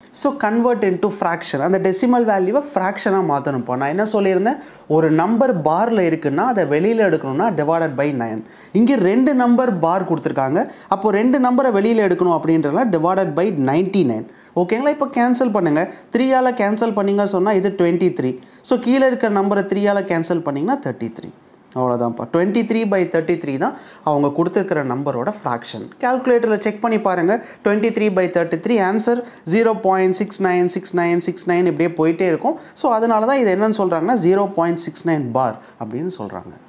so convert into fraction அந்த decimal வேல்யூவை ஃப்ராக்ஷனாக மாற்றணும் இப்போ நான் என்ன சொல்லியிருந்தேன் ஒரு நம்பர் பாரில் இருக்குன்னா அதை வெளியில் எடுக்கணும்னா டிவைடட் பை நைன் இங்கே ரெண்டு நம்பர் பார் கொடுத்துருக்காங்க அப்போ ரெண்டு நம்பரை வெளியில் எடுக்கணும் அப்படின்றதுல டிவைடட் பை நைன்ட்டி நைன் ஓகேங்களா இப்போ கேன்சல் பண்ணுங்கள் த்ரீயால் கேன்சல் பண்ணிங்க சொன்னால் இது டுவெண்ட்டி த்ரீ ஸோ கீழே இருக்கிற நம்பரை த்ரீயால் கேன்சல் பண்ணிங்கன்னா தேர்ட்டி த்ரீ அவ்வளோதான்ப்பா twenty three by thirty three தான் அவங்க கொடுத்துருக்கிற நம்பரோட ஃப்ராக்ஷன் கேல்குலேட்டரில் செக் பண்ணி பாருங்கள் twenty three by thirty three answer zero point six nine six nine six nine இப்படியே போயிட்டே இருக்கும் ஸோ அதனால தான் இது என்னன்னு சொல்கிறாங்கன்னா zero point six nine bar அப்படின்னு சொல்கிறாங்க